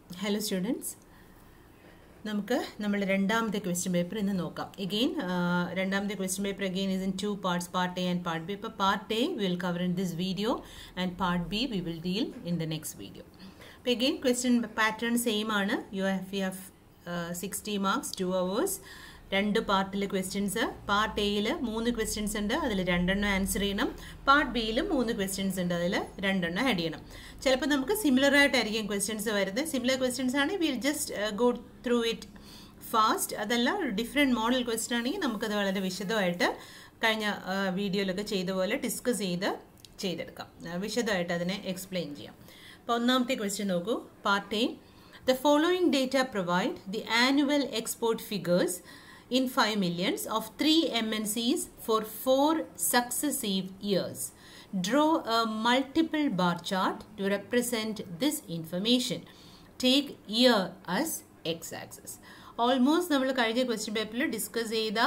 Hello students നമുക്ക് നമ്മുടെ രണ്ടാമത്തെ ക്വസ്റ്റ്യൻ പേപ്പർ ഇന്ന് നോക്കാം എഗെയിൻ രണ്ടാമത്തെ question paper again is in two parts part A and part B ഇപ്പോൾ part A will cover in this video and part B we will deal in the next video അപ്പോൾ again question pattern same ആണ് U F U F sixty marks two hours രണ്ട് പാർട്ടിൽ questions part എയിൽ മൂന്ന് questions ഉണ്ട് അതിൽ രണ്ടെണ്ണം answer ചെയ്യണം പാർട്ട് ബിയിലും മൂന്ന് ക്വസ്റ്റ്യൻസ് ഉണ്ട് അതിൽ രണ്ടെണ്ണം ആഡ് ചെയ്യണം ചിലപ്പോൾ നമുക്ക് സിമിലർ ആയിട്ടായിരിക്കും ക്വസ്റ്റ്യൻസ് വരുന്നത് സിമിലർ ക്വസ്റ്റ്യൻസ് ആണെങ്കിൽ will just go through it fast അതല്ല ഡിഫറെൻറ്റ് മോഡൽ ക്വസ്റ്റ്യൻ ആണെങ്കിൽ നമുക്കത് വളരെ വിശദമായിട്ട് കഴിഞ്ഞ വീഡിയോയിലൊക്കെ ചെയ്ത പോലെ ഡിസ്കസ് ചെയ്ത് ചെയ്തെടുക്കാം വിശദമായിട്ട് അതിനെ എക്സ്പ്ലെയിൻ ചെയ്യാം അപ്പോൾ ഒന്നാമത്തെ ക്വസ്റ്റ്യൻ നോക്കൂ part A The following data provide the annual export figures in 5 millions of 3 MNCs for 4 successive years. Draw a multiple bar chart to represent this information. Take year as x-axis. Almost നമ്മൾ കഴിഞ്ഞ question പേപ്പറിൽ discuss ചെയ്ത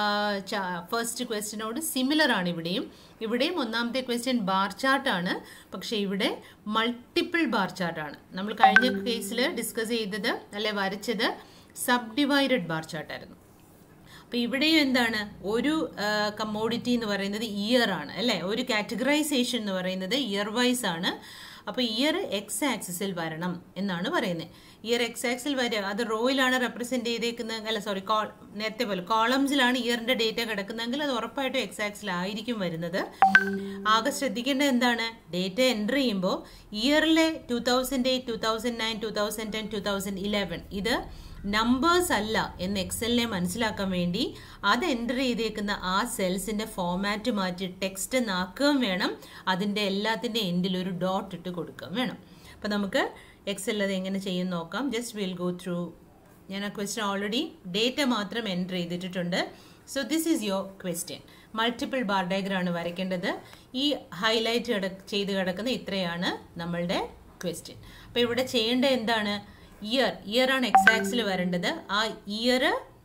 first ക്വസ്റ്റിനോട് similar ആണ് ഇവിടെയും ഇവിടെയും ഒന്നാമത്തെ question bar ചാർട്ടാണ് പക്ഷേ ഇവിടെ മൾട്ടിപ്പിൾ ബാർ ചാർട്ടാണ് നമ്മൾ കഴിഞ്ഞ കേസിൽ ഡിസ്കസ് ചെയ്തത് അല്ലെ വരച്ചത് സബ് ഡിവൈഡഡ് ബാർ ചാർട്ടായിരുന്നു അപ്പോൾ ഇവിടെയും എന്താണ് ഒരു കമ്മോഡിറ്റി എന്ന് പറയുന്നത് ഇയർ ആണ് അല്ലേ ഒരു കാറ്റഗറൈസേഷൻ എന്ന് പറയുന്നത് ഇയർ വൈസ് ആണ് അപ്പോൾ ഇയർ എക്സ് ആക്സിസിൽ വരണം എന്നാണ് പറയുന്നത് ഇയർ എക്സ് ആക്സിൽ വരിക അത് റോയിലാണ് റെപ്രസെൻറ്റ് ചെയ്തേക്കുന്നത് അല്ല സോറി കോ നേരത്തെ പോലെ കോളംസിലാണ് ഇയറിൻ്റെ ഡേറ്റ കിടക്കുന്നതെങ്കിൽ അത് ഉറപ്പായിട്ടും എക്സ് ആക്സിലായിരിക്കും വരുന്നത് ആകെ ശ്രദ്ധിക്കേണ്ടത് എന്താണ് ഡേറ്റ എൻ്റർ ചെയ്യുമ്പോൾ ഇയറിലെ two thousand eight two thousand nine two thousand ten two thousand eleven ഇത് നമ്പേഴ്സ് അല്ല എന്ന് എക്സലിനെ മനസ്സിലാക്കാൻ വേണ്ടി അത് എൻ്റർ ചെയ്തേക്കുന്ന ആ സെൽസിൻ്റെ ഫോമാറ്റ് മാറ്റി ടെക്സ്റ്റ് നാക്കുകയും വേണം അതിൻ്റെ എല്ലാത്തിൻ്റെ എൻഡിൽ ഒരു ഡോട്ട് ഇട്ട് കൊടുക്കുകയും വേണം അപ്പോൾ നമുക്ക് എക്സൽ അത് എങ്ങനെ ചെയ്യും നോക്കാം ജസ്റ്റ് വിൽ ഗോ ത്രൂ ഞാൻ ആ ക്വസ്റ്റ്യൻ ഓൾറെഡി ഡേറ്റ മാത്രം എൻ്റർ ചെയ്തിട്ടുണ്ട് so this is your question multiple bar ഡയഗ്രാണ് വരയ്ക്കേണ്ടത് ഈ ഹൈലൈറ്റ് ചെയ്ത് കിടക്കുന്ന ഇത്രയാണ് നമ്മളുടെ ക്വസ്റ്റ്യൻ അപ്പോൾ ഇവിടെ ചെയ്യേണ്ടത് എന്താണ് ഇയർ ഇയർ ആണ് എക്സാക്സിൽ വരേണ്ടത് ആ ഇയർ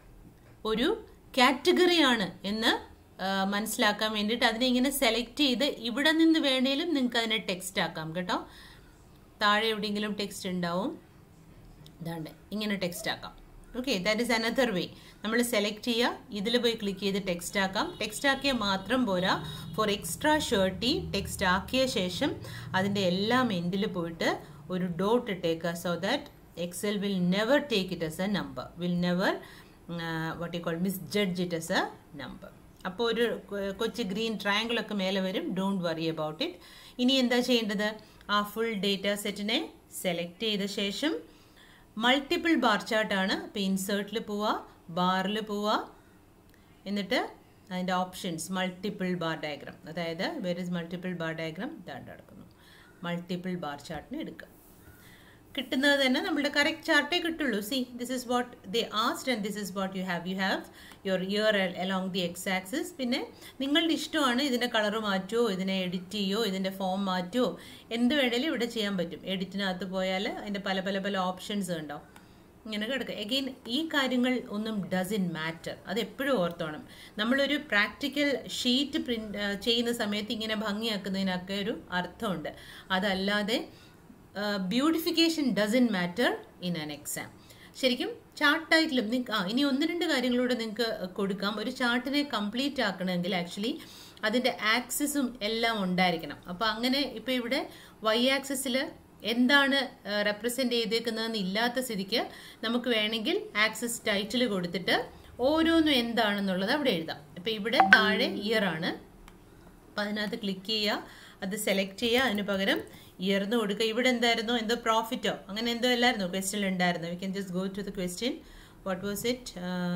ഒരു കാറ്റഗറിയാണ് എന്ന് മനസ്സിലാക്കാൻ വേണ്ടിയിട്ട് അതിനെ ഇങ്ങനെ സെലക്ട് ചെയ്ത് ഇവിടെ നിന്ന് വേണേലും നിങ്ങൾക്ക് അതിനെ ടെക്സ്റ്റ് ആക്കാം കേട്ടോ താഴെ എവിടെയെങ്കിലും ടെക്സ്റ്റ് ഉണ്ടാവും ഇതാണ്ട് ഇങ്ങനെ ടെക്സ്റ്റ് ആക്കാം okay that is another way നമ്മൾ സെലക്ട് ചെയ്യുക ഇതിൽ പോയി ക്ലിക്ക് ചെയ്ത് ടെക്സ്റ്റ് ആക്കാം ടെക്സ്റ്റ് ആക്കിയാൽ മാത്രം പോരാ ഫോർ എക്സ്ട്രാ ഷേർട്ടി ടെക്സ്റ്റ് ആക്കിയ ശേഷം അതിൻ്റെ എല്ലാം എൻഡിൽ പോയിട്ട് ഒരു ഡോട്ട് ഇട്ടേക്കുക so that excel will never take it as a number will never uh, what you call misjudge it as a number അപ്പോൾ ഒരു കൊച്ചു ഗ്രീൻ ട്രയാങ്കിൾ ഒക്കെ മേലെ വരും ഡോണ്ട് വറി അബൌട്ട് ഇറ്റ് ഇനി എന്താ ചെയ്യേണ്ടത് ആ ഫുൾ ഡേറ്റ സെറ്റിനെ സെലക്ട് ചെയ്ത ശേഷം മൾട്ടിപ്പിൾ ബാർ ചാർട്ടാണ് അപ്പോൾ ഇൻസേർട്ടിൽ പോവുക ബാറിൽ പോവുക എന്നിട്ട് അതിൻ്റെ ഓപ്ഷൻസ് മൾട്ടിപ്പിൾ ബാർ ഡയഗ്രാം അതായത് where is multiple bar diagram ഇതാണ്ട് നടക്കുന്നു മൾട്ടിപ്പിൾ ബാർ ചാർട്ടിന് എടുക്കുക കിട്ടുന്നത് തന്നെ നമ്മുടെ കറക്റ്റ് ചാർട്ടേ കിട്ടുള്ളൂ see this is what they asked and this is what you have you have your year along the X axis പിന്നെ നിങ്ങളുടെ ഇഷ്ടമാണ് ഇതിൻ്റെ കളർ മാറ്റുമോ ഇതിനെ എഡിറ്റ് ചെയ്യുമോ ഇതിൻ്റെ ഫോം മാറ്റുമോ എന്ത് വേണേലും ഇവിടെ ചെയ്യാൻ പറ്റും എഡിറ്റിനകത്ത് പോയാൽ അതിൻ്റെ പല പല പല ഓപ്ഷൻസ് ഉണ്ടാവും ഇങ്ങനെ കിടക്കുക എഗെയിൻ ഈ കാര്യങ്ങൾ ഒന്നും ഡസിൻ മാറ്റർ അത് എപ്പോഴും ഓർത്തോണം നമ്മളൊരു പ്രാക്ടിക്കൽ ഷീറ്റ് പ്രിന്റ് ചെയ്യുന്ന സമയത്ത് ഇങ്ങനെ ഭംഗിയാക്കുന്നതിനൊക്കെ ഒരു അർത്ഥമുണ്ട് അതല്ലാതെ beautification doesn't matter in an exam ശരിക്കും ചാർട്ട് ടൈറ്റിലും നിങ്ങൾക്ക് ആ ഇനി ഒന്ന് രണ്ട് കാര്യങ്ങളൂടെ നിങ്ങൾക്ക് കൊടുക്കാം ഒരു ചാർട്ടിനെ കംപ്ലീറ്റ് ആക്കണമെങ്കിൽ ആക്ച്വലി അതിൻ്റെ ആക്സിസും എല്ലാം ഉണ്ടായിരിക്കണം അപ്പോൾ അങ്ങനെ ഇപ്പോൾ ഇവിടെ വൈ ആക്സിസിൽ എന്താണ് റെപ്രസെൻ്റ് ചെയ്തേക്കുന്നതെന്ന് ഇല്ലാത്ത സ്ഥിതിക്ക് നമുക്ക് വേണമെങ്കിൽ ആക്സിസ് ടൈറ്റിൽ കൊടുത്തിട്ട് ഓരോന്നും എന്താണെന്നുള്ളത് അവിടെ എഴുതാം ഇപ്പോൾ ഇവിടെ താഴെ ഇയർ ആണ് അപ്പം അതിനകത്ത് ക്ലിക്ക് ചെയ്യുക അത് സെലക്ട് ചെയ്യുക അതിന് പകരം ഇയർന്ന് കൊടുക്കുക ഇവിടെ എന്തായിരുന്നു എന്തോ പ്രോഫിറ്റോ അങ്ങനെ എന്തോ അല്ലായിരുന്നു ക്വസ്റ്റ്യൻ ഉണ്ടായിരുന്നു we can just go to the question what was it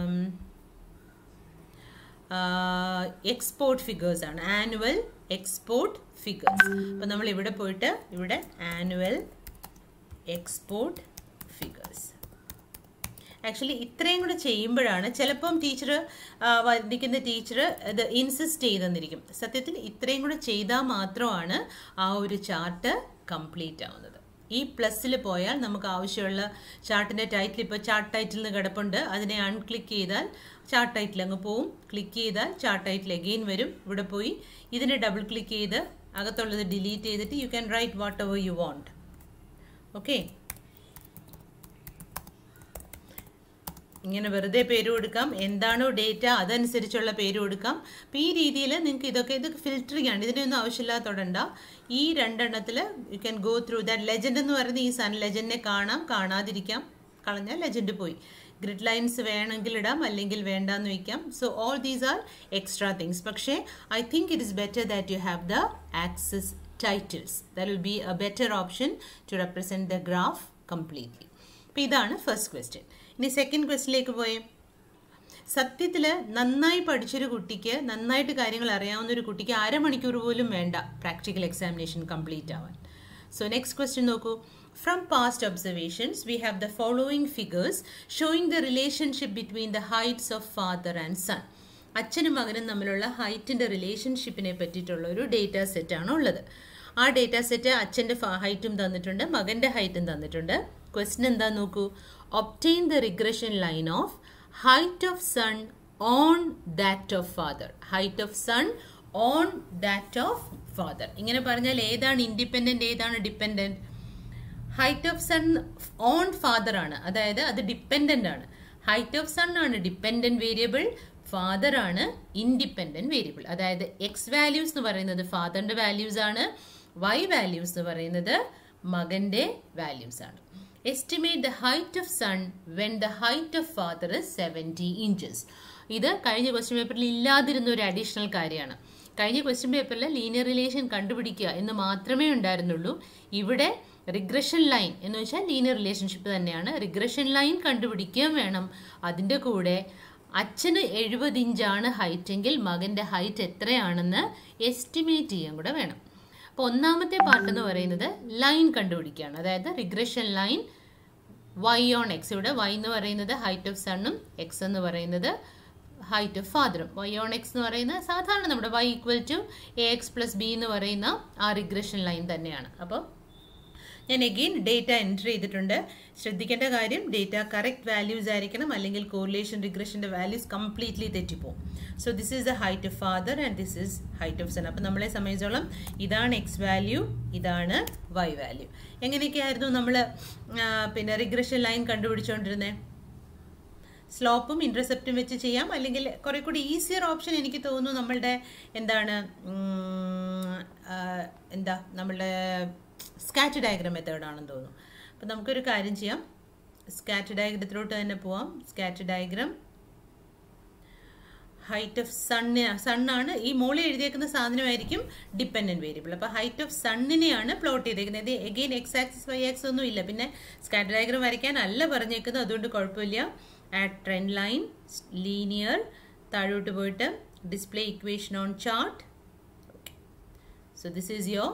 export figures ആണ് ആനുവൽ എക്സ്പോർട്ട് ഫിഗേഴ്സ് അപ്പം നമ്മൾ ഇവിടെ പോയിട്ട് ഇവിടെ ആനുവൽ എക്സ്പോർട്ട് ഫിഗേഴ്സ് ആക്ച്വലി ഇത്രയും കൂടെ ചെയ്യുമ്പോഴാണ് ചിലപ്പം ടീച്ചർ വന്നിരിക്കുന്ന ടീച്ചർ ഇത് ഇൻസിസ്റ്റ് ചെയ്തെന്നിരിക്കും സത്യത്തിൽ ഇത്രയും കൂടെ ചെയ്താൽ മാത്രമാണ് ആ ഒരു ചാർട്ട് കംപ്ലീറ്റ് ആവുന്നത് ഈ പ്ലസ്സിൽ പോയാൽ നമുക്ക് ആവശ്യമുള്ള ചാർട്ടിൻ്റെ ടൈറ്റിൽ ഇപ്പോൾ ചാർട്ട് ടൈറ്റിൽ നിന്ന് കിടപ്പുണ്ട് അതിനെ അൺക്ലിക്ക് ചെയ്താൽ ചാർട്ട് ടൈറ്റിൽ അങ്ങ് പോവും ക്ലിക്ക് ചെയ്താൽ ചാർട്ട് ടൈറ്റിൽ എഗെയിൻ വരും ഇവിടെ പോയി ഇതിനെ ഡബിൾ ക്ലിക്ക് ചെയ്ത് അകത്തുള്ളത് ഡിലീറ്റ് ചെയ്തിട്ട് you can write whatever you want okay ഇങ്ങനെ വെറുതെ പേര് കൊടുക്കാം എന്താണോ ഡേറ്റ അതനുസരിച്ചുള്ള പേര് കൊടുക്കാം അപ്പോൾ ഈ രീതിയിൽ നിങ്ങൾക്ക് ഇതൊക്കെ ഇതൊക്കെ ഫിൽറ്ററിംഗ് ആണ് ഇതിനൊന്നും ആവശ്യമില്ലാത്തോടണ്ട ഈ രണ്ടെണ്ണത്തിൽ you can go through that legend എന്ന് പറയുന്നത് ഈ സൺ ലെജൻഡിനെ കാണാം കാണാതിരിക്കാം കളഞ്ഞാൽ ലെജൻഡ് പോയി ഗ്രിഡ് ലൈൻസ് വേണമെങ്കിൽ ഇടാം അല്ലെങ്കിൽ വേണ്ടാന്ന് വയ്ക്കാം so all these are extra things പക്ഷേ I think it is better that you have the axis titles that will be a better option to represent the graph completely അപ്പോൾ ഇതാണ് first question ഇനി second ക്വസ്റ്റിലേക്ക് പോയേ സത്യത്തിൽ നന്നായി പഠിച്ചൊരു കുട്ടിക്ക് നന്നായിട്ട് കാര്യങ്ങൾ അറിയാവുന്ന ഒരു കുട്ടിക്ക് അരമണിക്കൂർ പോലും വേണ്ട പ്രാക്ടിക്കൽ എക്സാമിനേഷൻ കംപ്ലീറ്റ് ആവാൻ സോ നെക്സ്റ്റ് ക്വസ്റ്റ്യൻ നോക്കൂ from past observations we have the following figures showing the relationship between the heights of father and son അച്ഛനും മകനും തമ്മിലുള്ള ഹൈറ്റിൻ്റെ റിലേഷൻഷിപ്പിനെ പറ്റിയിട്ടുള്ള ഒരു ഡേറ്റ സെറ്റാണ് ഉള്ളത് ആ ഡേറ്റ സെറ്റ് അച്ഛൻ്റെ ഹൈറ്റും തന്നിട്ടുണ്ട് മകൻ്റെ ഹൈറ്റും തന്നിട്ടുണ്ട് ക്വസ്റ്റ്യൻ എന്താ നോക്കൂ obtain the regression line of height of son on that of father height of son on that of father ഇങ്ങനെ പറഞ്ഞാൽ ഏതാണ് ഇൻഡിപെൻഡന്റ് ഏതാണ് dependent height of son on father ആണ് അതായത് അത് ഡിപ്പെൻഡന്റ് ആണ് ഹൈറ്റ് ഓഫ് സൺ ആണ് ഡിപ്പെൻഡന്റ് വേരിയബിൾ ഫാദർ ആണ് ഇൻഡിപെൻഡന്റ് വേരിയബിൾ അതായത് എക്സ് വാല്യൂസ് എന്ന് പറയുന്നത് ഫാദറിന്റെ വാല്യൂസ് ആണ് വൈ വാല്യൂസ് എന്ന് പറയുന്നത് മകന്റെ വാല്യൂസ് ആണ് estimate the height of son when the height of father is seventy inches ഇത് കഴിഞ്ഞ ക്വസ്റ്റ്യൻ പേപ്പറിൽ ഇല്ലാതിരുന്ന ഒരു അഡീഷണൽ കാര്യമാണ് കഴിഞ്ഞ ക്വസ്റ്റ്യൻ പേപ്പറിൽ ലീനിയർ റിലേഷൻ കണ്ടുപിടിക്കുക എന്ന് മാത്രമേ ഉണ്ടായിരുന്നുള്ളൂ ഇവിടെ റിഗ്രഷൻ ലൈൻ എന്ന് വെച്ചാൽ ലീനിയർ റിലേഷൻഷിപ്പ് തന്നെയാണ് റിഗ്രഷൻ ലൈൻ കണ്ടുപിടിക്കുകയും വേണം അതിൻ്റെ കൂടെ അച്ഛന് എഴുപത് ഇഞ്ചാണ് ഹൈറ്റ് എങ്കിൽ മകൻ്റെ ഹൈറ്റ് എത്രയാണെന്ന് എസ്റ്റിമേറ്റ് ചെയ്യാൻ കൂടെ വേണം അപ്പോൾ ഒന്നാമത്തെ പാർട്ട് എന്ന് പറയുന്നത് ലൈൻ കണ്ടുപിടിക്കുകയാണ് അതായത് regression line Y on X ഇവിടെ വൈ എന്ന് പറയുന്നത് ഹൈറ്റ് ഓഫ് സണ്ണും എക്സ് എന്ന് പറയുന്നത് ഹൈറ്റ് ഓഫ് ഫാദറും വൈ ഓൺ എക്സ് എന്ന് പറയുന്നത് സാധാരണ നമ്മുടെ Y equal to A X plus B എന്ന് പറയുന്ന ആ റിഗ്രഷൻ ലൈൻ തന്നെയാണ് അപ്പോൾ ഞാൻ എഗെയിൻ ഡേറ്റ എൻറ്റർ ചെയ്തിട്ടുണ്ട് ശ്രദ്ധിക്കേണ്ട കാര്യം ഡേറ്റ കറക്റ്റ് വാല്യൂസ് ആയിരിക്കണം അല്ലെങ്കിൽ കോറിലേഷൻ റിഗ്രഷൻ്റെ വാല്യൂസ് കംപ്ലീറ്റ്ലി തെറ്റിപ്പോവും so this is the height of father and this is height of son അപ്പോൾ നമ്മളെ സംബന്ധിച്ചോളം ഇതാണ് എക്സ് വാല്യൂ ഇതാണ് വൈ വാല്യൂ എങ്ങനെയൊക്കെയായിരുന്നു നമ്മൾ പിന്നെ റിഗ്രഷൻ ലൈൻ കണ്ടുപിടിച്ചുകൊണ്ടിരുന്നത് സ്ലോപ്പും ഇൻ്റർസെപ്റ്റും വെച്ച് ചെയ്യാം അല്ലെങ്കിൽ കുറെ കൂടി ഈസിയർ ഓപ്ഷൻ എനിക്ക് തോന്നുന്നു നമ്മളുടെ എന്താണ് എന്താ നമ്മളുടെ സ്കാറ്റ് ഡയഗ്രാം മെത്തേഡാണെന്ന് തോന്നുന്നു അപ്പം നമുക്കൊരു കാര്യം ചെയ്യാം സ്കാറ്റ് ഡയഗ്രത്തിലോട്ട് തന്നെ പോവാം scatter diagram height of son സണ്ണാണ് ഈ മോളിൽ എഴുതിയേക്കുന്ന സാധനമായിരിക്കും ഡിപ്പെൻഡൻറ്റ് വേരിയബിൾ അപ്പോൾ ഹൈറ്റ് ഓഫ് സണ്ണിനെയാണ് പ്ലോട്ട് ചെയ്തേക്കുന്നത് again X axis Y axis ഒന്നും ഇല്ല പിന്നെ സ്കാറ്റ് ഡയഗ്രാം വരയ്ക്കാൻ അല്ല പറഞ്ഞേക്കുന്നത് അതുകൊണ്ട് കുഴപ്പമില്ല ആറ്റ് ട്രെൻഡ് ലൈൻ ലീനിയർ താഴോട്ട് പോയിട്ട് display equation on chart so this is your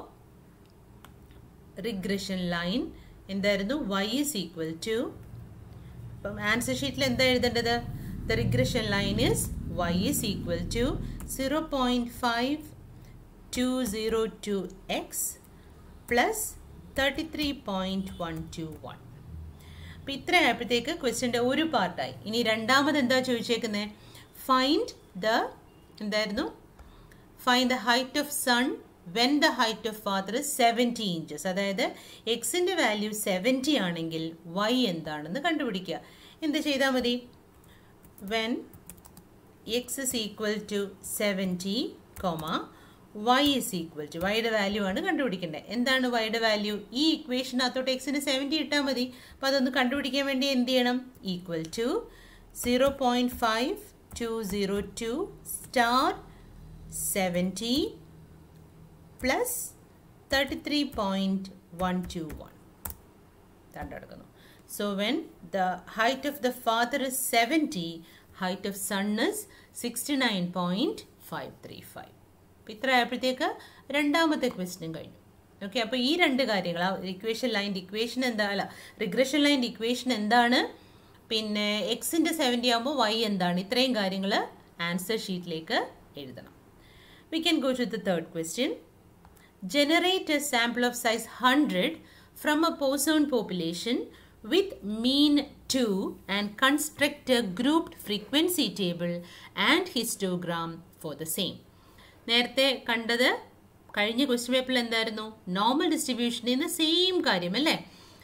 regression line എന്തായിരുന്നു വൈ ഇസ് ഈക്വൽ ടു അപ്പം ആൻസർ ഷീറ്റിൽ എന്താ എഴുതേണ്ടത് the regression line is Y is equal to zero point five two zero two X plus thirty three point one two one അപ്പം ഇത്ര ആയപ്പോഴത്തേക്ക് ക്വസ്റ്റ്യൻ്റെ ഒരു പാർട്ടായി ഇനി രണ്ടാമത് എന്താ ചോദിച്ചേക്കുന്നത് ഫൈൻഡ് ദ എന്തായിരുന്നു find the height of son when the height of father seventy inches അതായത് എക്സിൻ്റെ വാല്യൂ സെവൻറ്റി ആണെങ്കിൽ വൈ എന്താണെന്ന് കണ്ടുപിടിക്കുക എന്ത് ചെയ്താൽ മതി when X is equal to seventy comma Y is equal to വൈയുടെ വാല്യൂ ആണ് കണ്ടുപിടിക്കേണ്ടത് എന്താണ് വൈയുടെ വാല്യൂ ഈ ഇക്വേഷനകത്തോട്ട് എക്സിന് സെവൻറ്റി ഇട്ടാൽ മതി അപ്പോൾ അതൊന്ന് കണ്ടുപിടിക്കാൻ വേണ്ടി എന്ത് ചെയ്യണം equal to zero point five two zero two star seventy plus thirty three point one two one കണ്ടെടുക്കുന്നു so when the height of the father is seventy height of son is sixty nine point five three five അപ്പോൾ ഇത്ര ആയപ്പോഴത്തേക്ക് രണ്ടാമത്തെ question കഴിഞ്ഞു okay അപ്പോൾ ഈ രണ്ട് കാര്യങ്ങൾ ആ ഇക്വേഷൻ ലൈൻ്റെ ഇക്വേഷൻ എന്താ അല്ല റിഗ്രഷൻ ലൈൻ്റെ ഇക്വേഷൻ എന്താണ് പിന്നെ എക്സിൻ്റെ സെവൻറ്റി ആകുമ്പോൾ വൈ എന്താണ് ഇത്രയും കാര്യങ്ങൾ ആൻസർ ഷീറ്റിലേക്ക് എഴുതണം we can go to the third question generate a sample of size 100 from a Poisson population with mean 2 and construct a grouped frequency table and histogram for the same. നേരത്തെ കണ്ടത് കഴിഞ്ഞ question പേപ്പറിൽ എന്തായിരുന്നു normal ഡിസ്ട്രിബ്യൂഷനിൽ നിന്ന് same കാര്യം അല്ലേ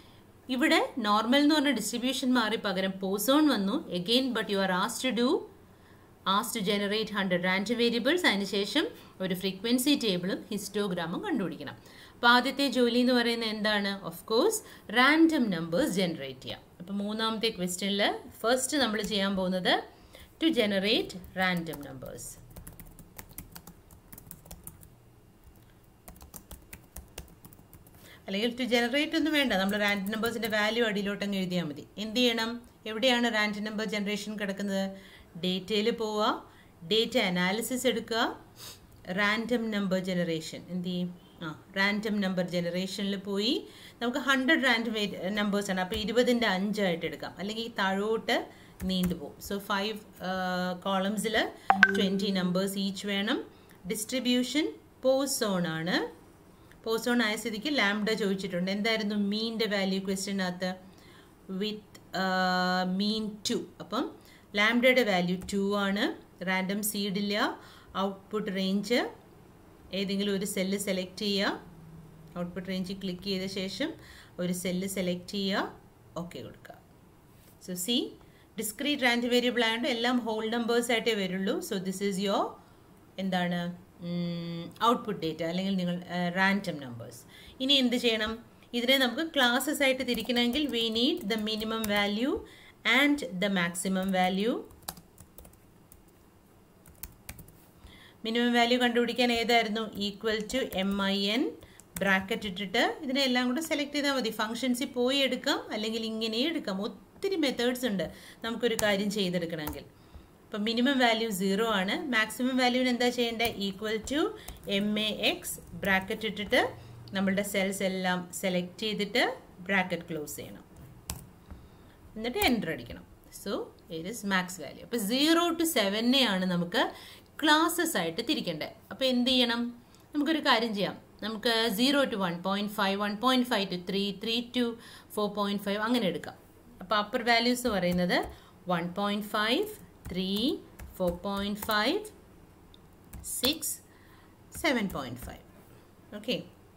ഇവിടെ normal എന്ന് പറഞ്ഞ ഡിസ്ട്രിബ്യൂഷൻ മാറി പകരം പോസോൺ വന്നു again but you are as to do as to generate hundred random variables അതിനുശേഷം ഒരു ഫ്രീക്വൻസി ടേബിളും ഹിസ്റ്റോഗ്രാമും കണ്ടുപിടിക്കണം അപ്പോൾ ആദ്യത്തെ ജോലി എന്ന് പറയുന്നത് എന്താണ് of course random numbers generate ചെയ്യാം അപ്പോൾ മൂന്നാമത്തെ ക്വസ്റ്റ്യനിൽ ഫസ്റ്റ് നമ്മൾ ചെയ്യാൻ പോകുന്നത് ടു ജനറേറ്റ് റാൻഡം നമ്പേഴ്സ് അല്ലെങ്കിൽ ടു ജനറേറ്റ് ഒന്നും വേണ്ട നമ്മൾ റാൻഡം നമ്പേഴ്സിന്റെ വാല്യൂ അടിയിലോട്ടങ്ങ് എഴുതിയാൽ മതി എന്ത് ചെയ്യണം എവിടെയാണ് റാൻഡം നമ്പർ ജനറേഷൻ കിടക്കുന്നത് ഡേറ്റയിൽ പോവുക ഡേറ്റ അനാലിസിസ് എടുക്കുക റാൻഡം നമ്പർ ജനറേഷൻ എന്ത് ചെയ്യും ആ റാൻഡം നമ്പർ ജനറേഷനിൽ പോയി നമുക്ക് ഹൺഡ്രഡ് റാൻഡം നമ്പേഴ്സ് ആണ് അപ്പോൾ ഇരുപതിൻ്റെ അഞ്ചായിട്ട് എടുക്കാം അല്ലെങ്കിൽ താഴോട്ട് നീണ്ടുപോകും സോ ഫൈവ് കോളംസിൽ ട്വൻറ്റി നമ്പേഴ്സ് ഈച്ച് വേണം ഡിസ്ട്രിബ്യൂഷൻ പോസ് സോൺ ആണ് പോസ് ഓൺ ആയ സ്ഥിതിക്ക് ലാംഡ ചോദിച്ചിട്ടുണ്ട് എന്തായിരുന്നു മീൻ്റെ വാല്യൂ ക്വസ്റ്റ്യനകത്ത് വിത്ത് മീൻ ടു അപ്പം ലാംഡയുടെ വാല്യൂ ടു ആണ് റാൻഡം സീഡില്ല ഔട്ട്പുട്ട് റേഞ്ച് ഏതെങ്കിലും ഒരു സെല്ല് സെലക്ട് ചെയ്യുക ഔട്ട്പുട്ട് റേഞ്ചിൽ ക്ലിക്ക് ചെയ്ത ശേഷം ഒരു സെല്ല് സെലക്ട് ചെയ്യുക ഓക്കെ കൊടുക്കുക so see discrete rand variable ആയതുകൊണ്ട് എല്ലാം ഹോൾ നമ്പേഴ്സ് ആയിട്ടേ വരുള്ളൂ സോ ദിസ് ഈസ് യുവർ എന്താണ് ഔട്ട്പുട്ട് ഡേറ്റ അല്ലെങ്കിൽ നിങ്ങൾ റാൻഡം നമ്പേഴ്സ് ഇനി എന്ത് ചെയ്യണം ഇതിനെ നമുക്ക് ക്ലാസ്സസ് ആയിട്ട് തിരിക്കണമെങ്കിൽ we need the minimum value and the maximum value minimum value കണ്ടുപിടിക്കാൻ ഏതായിരുന്നു equal to M I N bracket ഇട്ടിട്ട് ഇതിനെല്ലാം കൂടെ സെലക്ട് ചെയ്താൽ മതി ഫങ്ഷൻസിൽ പോയി എടുക്കാം അല്ലെങ്കിൽ ഇങ്ങനെ എടുക്കാം ഒത്തിരി മെത്തേഡ്സ് ഉണ്ട് നമുക്കൊരു കാര്യം ചെയ്തെടുക്കണമെങ്കിൽ അപ്പം മിനിമം വാല്യൂ സീറോ ആണ് മാക്സിമം വാല്യൂവിന് എന്താ ചെയ്യേണ്ടത് equal to M A X bracket ഇട്ടിട്ട് നമ്മളുടെ സെൽസ് എല്ലാം സെലക്ട് ചെയ്തിട്ട് ബ്രാക്കറ്റ് ക്ലോസ് ചെയ്യണം എന്നിട്ട് എൻ്റർ അടിക്കണം so it is max value അപ്പോൾ സീറോ ടു സെവനെയാണ് നമുക്ക് ക്ലാസ്സസ് ആയിട്ട് തിരിക്കേണ്ടത് അപ്പോൾ എന്ത് ചെയ്യണം നമുക്കൊരു കാര്യം ചെയ്യാം നമുക്ക് zero to one point five one point five to three three to four point five അങ്ങനെ എടുക്കാം അപ്പോൾ അപ്പർ വാല്യൂസ് പറയുന്നത് one point five three four point five six seven point five okay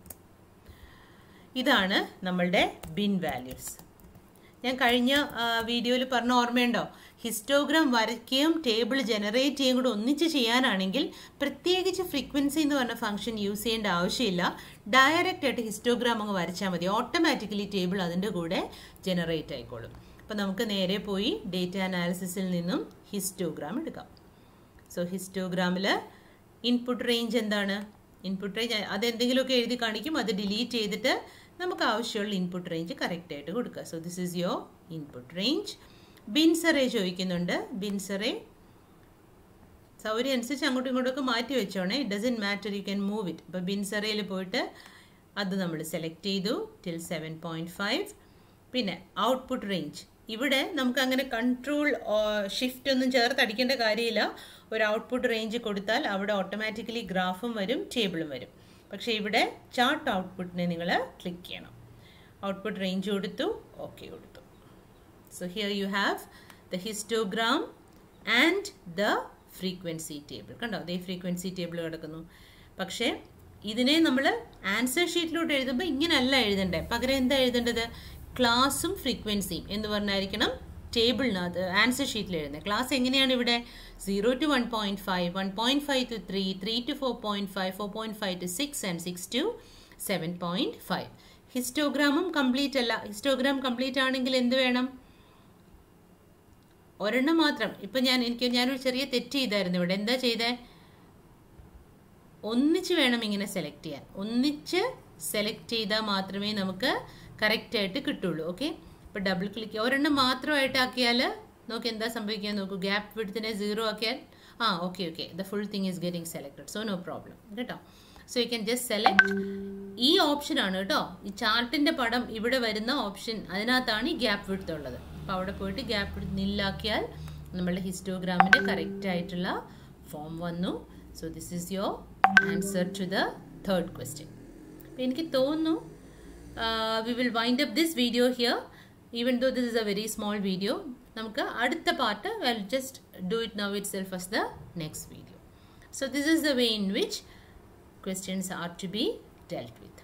ഇതാണ് നമ്മളുടെ ബിൻ വാല്യൂസ് ഞാൻ കഴിഞ്ഞ വീഡിയോയിൽ പറഞ്ഞ ഓർമ്മയുണ്ടോ ഹിസ്റ്റോഗ്രാം വരയ്ക്കുകയും ടേബിൾ ജനറേറ്റ് ചെയ്യുകയും കൂടെ ഒന്നിച്ച് ചെയ്യാനാണെങ്കിൽ പ്രത്യേകിച്ച് ഫ്രീക്വൻസി എന്ന് പറഞ്ഞ ഫംഗ്ഷൻ യൂസ് ചെയ്യേണ്ട ആവശ്യമില്ല ഡയറക്റ്റ് ആയിട്ട് ഹിസ്റ്റോഗ്രാം അങ്ങ് വരച്ചാൽ മതി ഓട്ടോമാറ്റിക്കലി ടേബിൾ അതിൻ്റെ കൂടെ ജനറേറ്റ് ആയിക്കോളും അപ്പോൾ നമുക്ക് നേരെ പോയി ഡേറ്റ അനാലിസിസിൽ നിന്നും ഹിസ്റ്റോഗ്രാം എടുക്കാം സോ ഹിസ്റ്റോഗ്രാമിൽ ഇൻപുട്ട് റേഞ്ച് എന്താണ് ഇൻപുട്ട് റേഞ്ച് അതെന്തെങ്കിലുമൊക്കെ എഴുതി കാണിക്കും അത് ഡിലീറ്റ് ചെയ്തിട്ട് നമുക്ക് ആവശ്യമുള്ള ഇൻപുട്ട് റേഞ്ച് കറക്റ്റ് ആയിട്ട് കൊടുക്കുക so this is your input range ബിൻസറേ ചോദിക്കുന്നുണ്ട് ബിൻസറേ സൗകര്യം അനുസരിച്ച് അങ്ങോട്ടും ഇങ്ങോട്ടൊക്കെ മാറ്റി വെച്ചോണേ it doesn't matter you can move it ഇപ്പോൾ ബിൻസറയിൽ പോയിട്ട് അത് നമ്മൾ സെലക്ട് ചെയ്തു ടിൽ സെവൻ പോയിൻറ്റ് ഫൈവ് പിന്നെ ഔട്ട്പുട്ട് റേഞ്ച് ഇവിടെ നമുക്ക് അങ്ങനെ കൺട്രോൾ ഷിഫ്റ്റ് ഒന്നും ചേർത്ത് അടിക്കേണ്ട കാര്യമില്ല ഒരു ഔട്ട്പുട്ട് റേഞ്ച് കൊടുത്താൽ അവിടെ ഓട്ടോമാറ്റിക്കലി ഗ്രാഫും വരും ടേബിളും വരും പക്ഷേ ഇവിടെ ചാർട്ട് ഔട്ട്പുട്ടിനെ നിങ്ങൾ ക്ലിക്ക് ചെയ്യണം ഔട്ട്പുട്ട് റേഞ്ച് കൊടുത്തു ഓക്കെ കൊടുത്തു so here you have the histogram and the frequency table കണ്ടോ അതേ ഫ്രീക്വൻസി ടേബിൾ കിടക്കുന്നു പക്ഷേ ഇതിനെ നമ്മൾ ആൻസർ ഷീറ്റിലോട്ട് എഴുതുമ്പോൾ ഇങ്ങനെയല്ല എഴുതണ്ടേ പകരം എന്താ എഴുതേണ്ടത് ക്ലാസ്സും ഫ്രീക്വൻസിയും എന്ന് പറഞ്ഞായിരിക്കണം ടേബിളിനകത്ത് ആൻസർ ഷീറ്റിൽ എഴുതുന്നത് ക്ലാസ് എങ്ങനെയാണ് ഇവിടെ zero to one point five one point five to three three to four point five four point five to six and six to seven point five ഹിസ്റ്റോഗ്രാമും കംപ്ലീറ്റ് അല്ല ഹിസ്റ്റോഗ്രാം കംപ്ലീറ്റ് ആണെങ്കിൽ എന്ത് വേണം ഒരെണ്ണം മാത്രം ഇപ്പം ഞാൻ എനിക്ക് ഞാനൊരു ചെറിയ തെറ്റ് ചെയ്തായിരുന്നു ഇവിടെ എന്താ ചെയ്തേ ഒന്നിച്ച് വേണം ഇങ്ങനെ സെലക്ട് ചെയ്യാൻ ഒന്നിച്ച് സെലക്ട് ചെയ്താൽ മാത്രമേ നമുക്ക് കറക്റ്റായിട്ട് കിട്ടുള്ളൂ ഓക്കെ ഇപ്പോൾ ഡബിൾ ക്ലിക്ക് ഒരെണ്ണം മാത്രമായിട്ട് ആക്കിയാൽ നോക്കി എന്താ സംഭവിക്കുക നോക്കൂ ഗ്യാപ്പ് വിടുത്തിനെ സീറോ ആക്കിയാൽ ആ okay okay the full thing is getting selected so no problem കേട്ടോ so you can just select ഈ ഓപ്ഷൻ ആണ് കേട്ടോ ഈ ചാർട്ടിൻ്റെ പടം ഇവിടെ വരുന്ന ഓപ്ഷൻ അതിനകത്താണ് ഈ ഗ്യാപ്പ് വിടുത്ത് ഉള്ളത് അപ്പോൾ അവിടെ പോയിട്ട് ഗ്യാപ്പ് വിടുത്ത് നില്ലാക്കിയാൽ നമ്മളുടെ ഹിസ്റ്റോഗ്രാമിൻ്റെ കറക്റ്റ് ആയിട്ടുള്ള ഫോം വന്നു so this is your answer to the third question അപ്പോൾ എനിക്ക് തോന്നുന്നു we will wind up this video here even though this is a very small video നമുക്ക് അടുത്ത part well just do it now itself as the next video. So this is the way in which questions are to be dealt with.